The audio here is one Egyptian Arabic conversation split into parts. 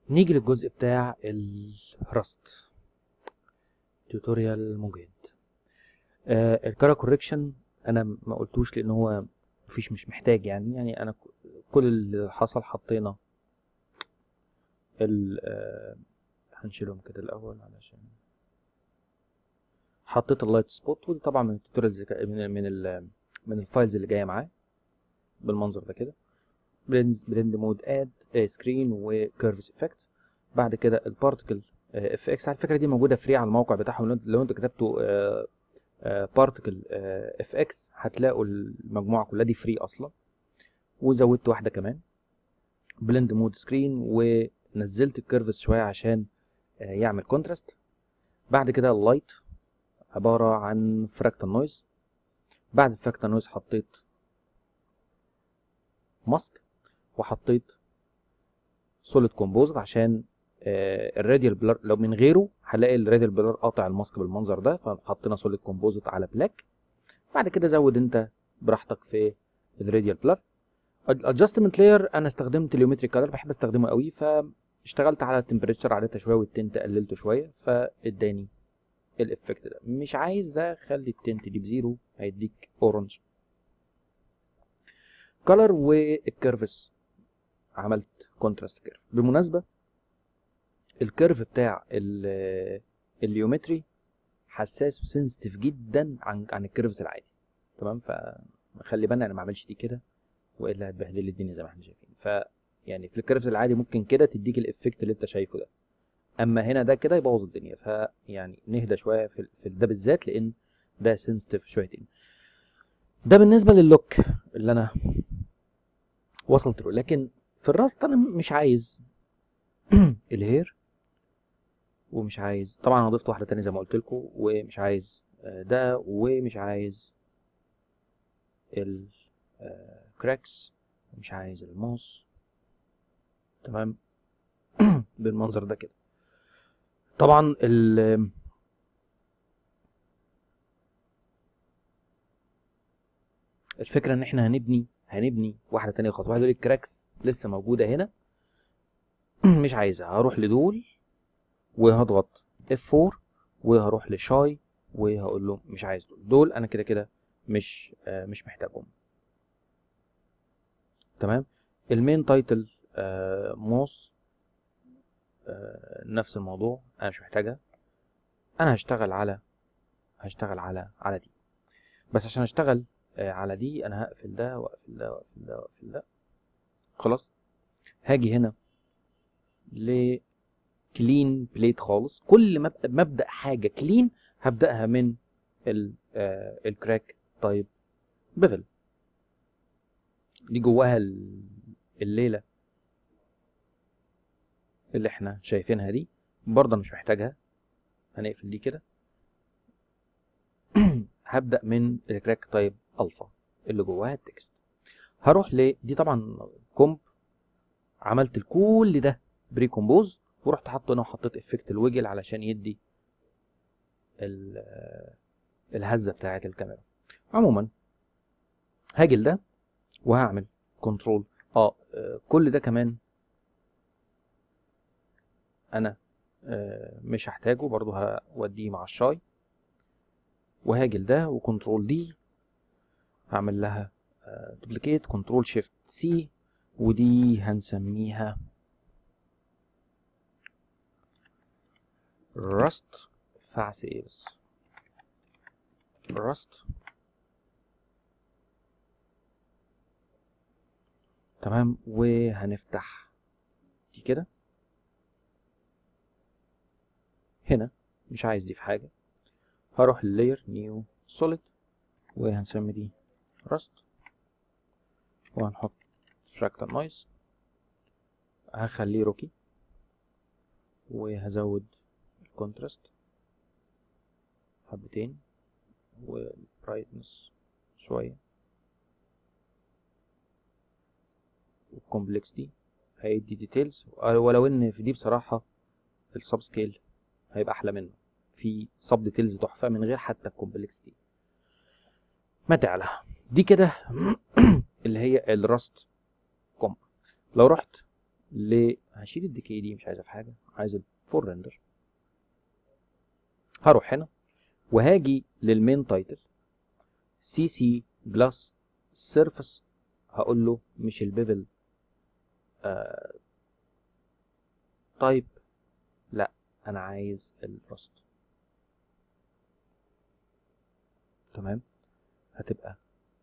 نيجي للجزء بتاع الرست توتوريال مجهد آه الكارا كوريكشن انا ما قلتوش لان هو مفيش مش محتاج يعني يعني انا ك- كل اللي حصل حطينا ال آه، هنشيلهم كده الاول علشان حطيت اللايت سبوت ودي طبعا من التوتوريالز اللي- من من ال من الفايلز اللي جايه معاه بالمنظر ده كده بلند بلند مود اد سكرين وكيرفز افكت بعد كده البارتكل اف اكس على فكره دي موجوده فري على الموقع بتاعهم لو انت- لو انتوا كتبتوا بارتكل اف اكس هتلاقوا المجموعه كلها دي فري اصلا وزودت واحده كمان بلند مود سكرين ونزلت الكيرفز شويه عشان آه، يعمل كونتراست بعد كده اللايت عباره عن فراكتال نويز بعد الفراكتال نويز حطيت ماسك وحطيت سوليد كومبوزيت عشان الراديال بلر لو من غيره هلاقي الراديال بلر قاطع الماسك بالمنظر ده فحطينا سوليد كومبوزيت على بلاك بعد كده زود انت براحتك في الراديال بلر الادجستمنت لاير انا استخدمت اليومتريك كلر بحب استخدمه قوي فاشتغلت على التمبريتشر عليتها شويه والتنت قللته شويه فاداني الافكت ده مش عايز ده خلي التنت دي بزيرو هيديك اورنج كلر والكيرفز عملت كونتراست كيرف بالمناسبه الكيرف بتاع ال- اليومتري حساس وسنسيتيف جدا عن عن الكيرفز العادي تمام فخلي بالنا انا ما اعملش دي كده والا هتبهدل لي الدنيا زي ما احنا شايفين ف يعني في الكيرفز العادي ممكن كده تديك الافكت اللي انت شايفه ده اما هنا ده كده يبوظ الدنيا فيعني نهدى شويه في, في ده بالذات لان ده سنسيتيف شويتين ده بالنسبه للوك اللي انا وصلت له لكن في الراست انا مش عايز الهير ومش عايز طبعا انا ضفت واحده تانية زي ما قلت لكم ومش عايز آه، ده ومش عايز الكراكس ومش عايز الموس تمام بالمنظر ده كده طبعا ال الفكره ان احنا هنبني هنبني واحده تانية خطوه واحد يقول لي الكراكس لسه موجوده هنا مش عايزها هروح لدول وهضغط F4 وهروح لشاي وهقول له مش عايز دول دول انا كده كده مش آه مش محتاجهم تمام المين تايتل آه موس آه نفس الموضوع انا مش محتاجها انا هشتغل على هشتغل على على دي بس عشان اشتغل آه على دي انا هقفل ده واقفل ده واقفل ده واقفل ده خلاص هاجي هنا ل كلين بليت خالص كل ما أبقى- ما ابدا حاجه كلين هبداها من ال آه الكراك تايب بيفل دي جواها ال- الليله اللي احنا شايفينها دي برضه أنا مش محتاجها هنقفل دي كده هبدا من الكراك تايب الفا اللي جواها التكست هروح ل دي طبعا كومب عملت كل ده بري كومبوز ورحت حاطه هنا وحطيت افكت الويجل علشان يدي ال- آه، الهزه بتاعه الكاميرا عموما هاجي لده وهعمل كنترول اه آه، كل ده كمان انا آه، مش هحتاجه برضو هوديه مع الشاي وهاجي لده وكنترول دي هعمل لها دوبليكيت كنترول شيفت سي ودي هنسميها راست فعس ايه بس راست تمام وهنفتح دي كده هنا مش عايز دي في حاجة هروح للاير نيو سوليد وهنسمي دي راست وهنحط فراكتال نويز هخليه روكي وهزود الكونتراست حبتين والبرايتنس شوية والكومبلكسيتي هيدي ديتيلز ولو ان في دي بصراحة السب سكيل هيبقى احلى منه في سب ديتيلز تحفة من غير حتى الكومبلكسيتي ما تعلى دي كده اللي هي الراست كومب لو رحت ل هشيل الديكي دي مش عايزها في حاجه عايز الفور ريندر هروح هنا وهاجي للمين تايتل سي سي بلس سيرفس هقول له مش البيفل آه تايب لا انا عايز الرست تمام هتبقى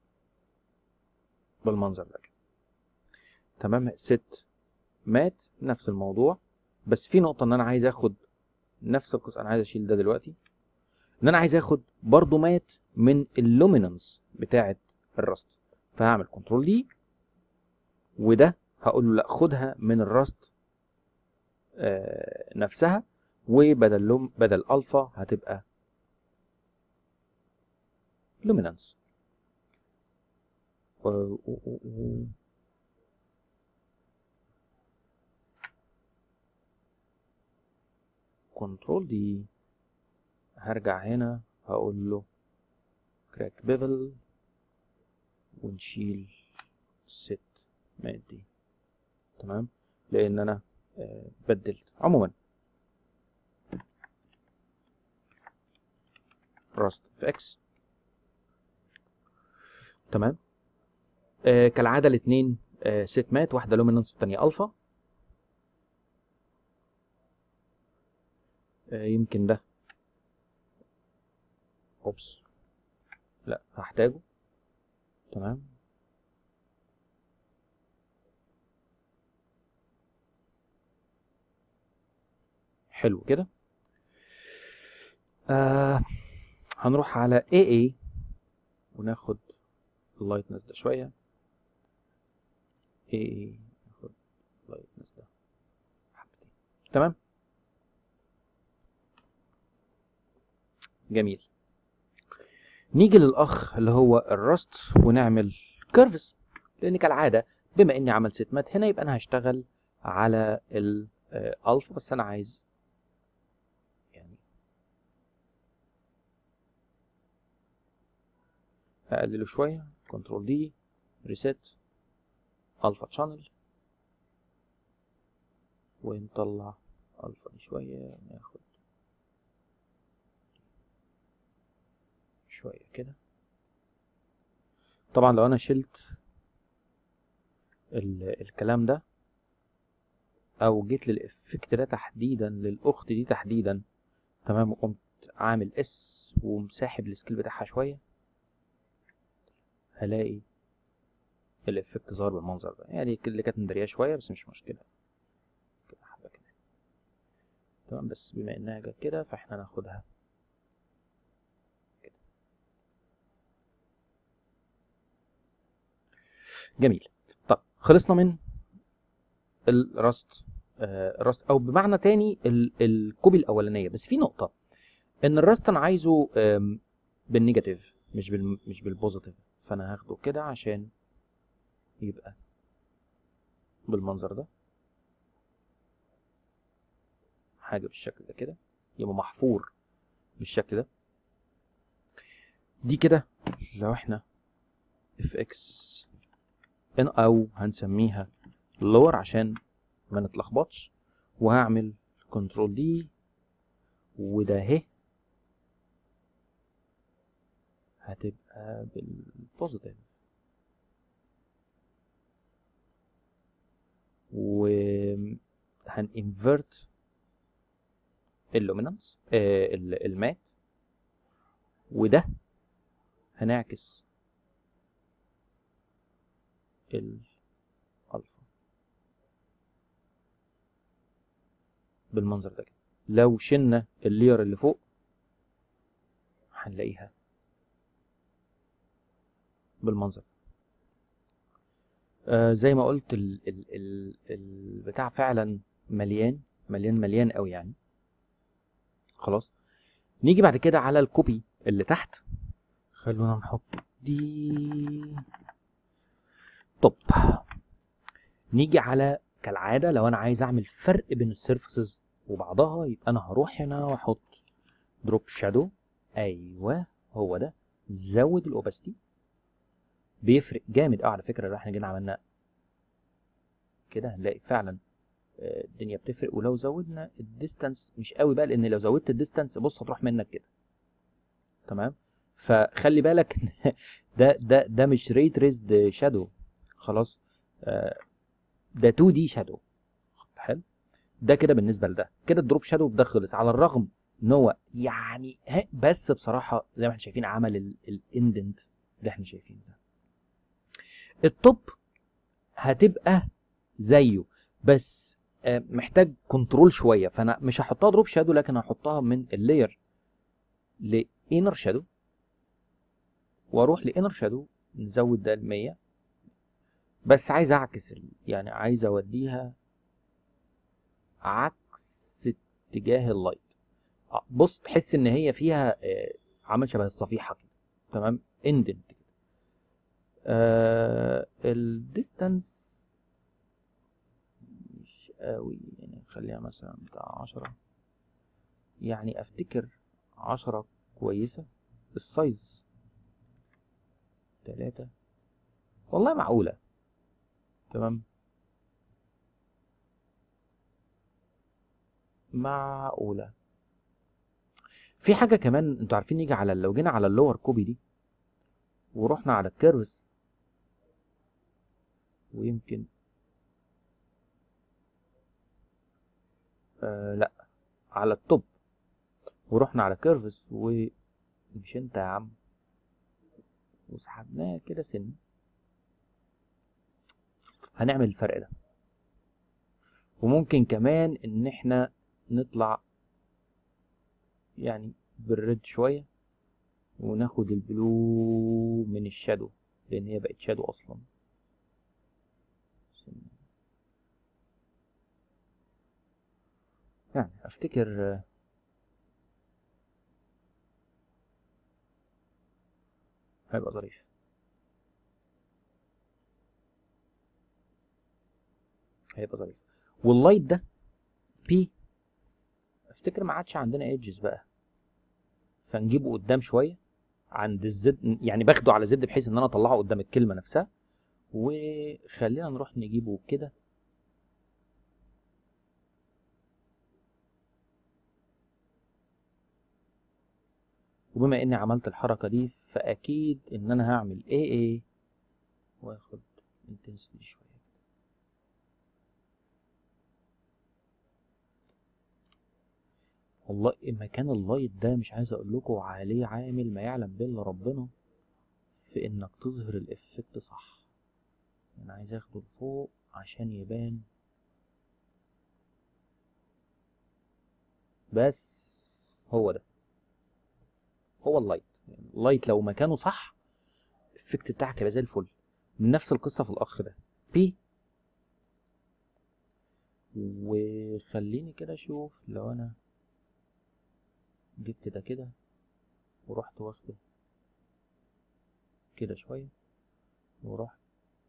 بالمنظر ده كده. تمام ست مات نفس الموضوع بس في نقطة ان انا عايز اخد نفس القصة انا عايز اشيل ده دلوقتي ان انا عايز اخد برضو مات من اللومينانس بتاعة الرست فهعمل كنترول دي وده هقول له لا خدها من الرست آه نفسها وبدل لوم بدل الفا هتبقى لومينانس كنترول دي هرجع هنا هقول له كراك بيفل ونشيل ست مات دي تمام لان انا آه بدلت عموما راست في اكس تمام آه كالعاده الاثنين آه ست مات واحده لومينانس والثانيه الفا آه يمكن ده اوبس لا هحتاجه تمام حلو كده آه هنروح على AA وناخد اللايتنس ده شوية AA ناخد اللايتنس ده حبتين تمام جميل نيجي للأخ اللي هو الرست ونعمل كيرفز لأن كالعادة بما إني عملت ستمات هنا يبقى أنا هشتغل على الألفا بس أنا عايز يعني أقلله شوية كنترول دي ريسيت ألفا تشانل ونطلع ألفا دي شوية ناخد شوية كده طبعا لو انا شلت ال الكلام ده او جيت للافكت ده تحديدا للاخت دي تحديدا تمام وقمت عامل اس ومساحب السكيل بتاعها شوية هلاقي الافكت ظهر بالمنظر ده يعني اللي كانت مدارية شوية بس مش مشكلة كده حبة كده تمام بس بما انها جت كده فاحنا ناخدها جميل طب خلصنا من الراست آه الراست او بمعنى تاني ال الكوبي الاولانيه بس في نقطه ان الراست انا عايزه بالنيجاتيف مش بال مش بالبوزيتيف فانا هاخده كده عشان يبقى بالمنظر ده حاجه بالشكل ده كده يبقى محفور بالشكل ده دي كده لو احنا اف اكس ان او هنسميها لور عشان ما نتلخبطش وهعمل كنترول دي وده اهي هتبقى بالبوزيتيف وهنinvert اللومينانس آه المات وده هنعكس الالفا بالمنظر ده كده لو شلنا اللير اللي فوق هنلاقيها بالمنظر آه زي ما قلت ال ال ال البتاع فعلا مليان مليان مليان قوي يعني خلاص نيجي بعد كده على الكوبي اللي تحت خلونا نحط دي طب نيجي على كالعادة لو أنا عايز أعمل فرق بين السيرفيسز وبعضها يبقى أنا هروح هنا وأحط دروب شادو أيوه هو ده زود الأوباستي بيفرق جامد أوي على فكرة لو احنا جينا عملنا كده هنلاقي فعلا آه، الدنيا بتفرق ولو زودنا الديستانس مش قوي بقى لان لو زودت الديستانس بص هتروح منك كده تمام فخلي بالك إن ده ده ده مش ريت ريزد شادو خلاص آه، ده 2 دي شادو حلو ده كده بالنسبه لده كده الدروب شادو ده خلص على الرغم ان هو يعني ها- بس بصراحه زي ما احنا شايفين عمل الاندنت اللي احنا شايفينه ده التوب هتبقى زيه بس آه، محتاج كنترول شويه فانا مش هحطها دروب شادو لكن هحطها من اللاير لانر شادو واروح لانر شادو نزود ده ل 100 بس عايز اعكس ال- يعني عايز اوديها عكس اتجاه اللايت آه، بص تحس ان هي فيها آه، عامل شبه الصفيحه كده تمام اندنت كده آه الديستانس مش قوي يعني خليها مثلا بتاع عشرة يعني افتكر عشرة كويسة السايز تلاتة والله معقولة تمام معقولة في حاجة كمان انتوا عارفين نيجي على لو جينا على اللور كوبي دي ورحنا على الكيرفز ويمكن آه لا على التوب ورحنا على كيرفز ومش انت يا عم وسحبناه كده سن هنعمل الفرق ده وممكن كمان ان احنا نطلع يعني بالريد شوية وناخد البلو من الشادو لان هي بقت شادو اصلا يعني افتكر آه، هيبقى ظريف هيبقى ظريف واللايت ده بي افتكر ما عادش عندنا ايدجز بقى فنجيبه قدام شويه عند الزد يعني باخده على زد بحيث ان انا اطلعه قدام الكلمه نفسها وخلينا نروح نجيبه كده وبما اني عملت الحركه دي فاكيد ان انا هعمل ايه ايه واخد انتنسيتي شويه والله مكان اللايت ده مش عايز اقول لكم عليه عامل ما يعلم به الا ربنا في انك تظهر الافكت صح انا عايز اخده لفوق عشان يبان بس هو ده هو اللايت يعني اللايت لو مكانه صح الافكت بتاعك هيبقى زي الفل نفس القصه في الاخ ده بي وخليني كده اشوف لو انا جبت ده كده ورحت واخده كده شوية ورحت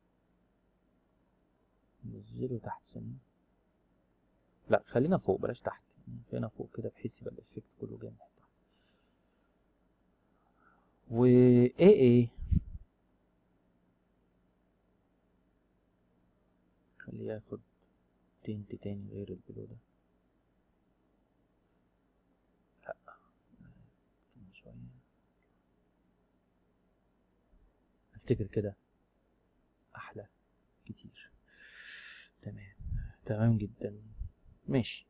نزله تحت سنة لا خلينا فوق بلاش تحت خلينا فوق كده بحيث يبقى الافكت كله جاي من تحت و ايه ايه خليه ياخد تنت تاني غير البلو ده لا استنى شوية افتكر كده احلى كتير تمام تمام جدا ماشي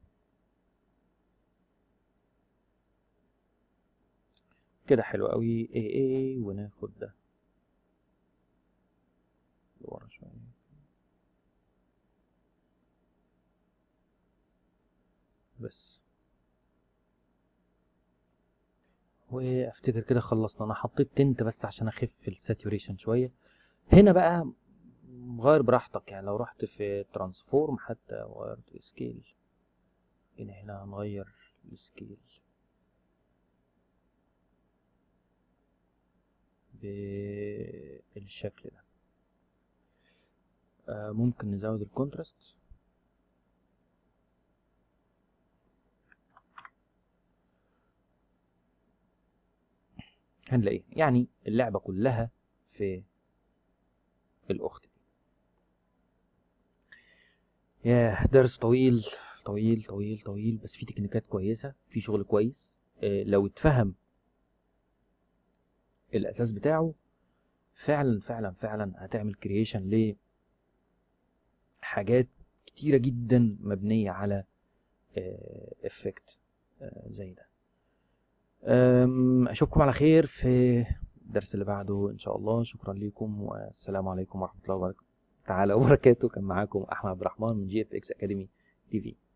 كده حلو قوي ايه ايه وناخد ده لورا شوية بس وافتكر كده خلصنا انا حطيت تنت بس عشان اخف الساتوريشن شويه هنا بقى غير براحتك يعني لو رحت في ترانسفورم حتى غيرت سكيل هنا هنا هنغير السكيل بالشكل ده آه ممكن نزود الكونتراست هنلاقيه يعني اللعبة كلها في الأخت دي ياه درس طويل طويل طويل طويل بس في تكنيكات كويسة في شغل كويس آه، لو اتفهم الأساس بتاعه فعلا فعلا فعلا هتعمل كرييشن لحاجات كتيرة جدا مبنية على افكت زي ده أم، اشوفكم على خير في الدرس اللي بعده ان شاء الله شكرا لكم والسلام عليكم ورحمة الله وبركاته تعالى وبركاته كان معاكم احمد عبد الرحمن من جي اف اكس اكاديمي تي في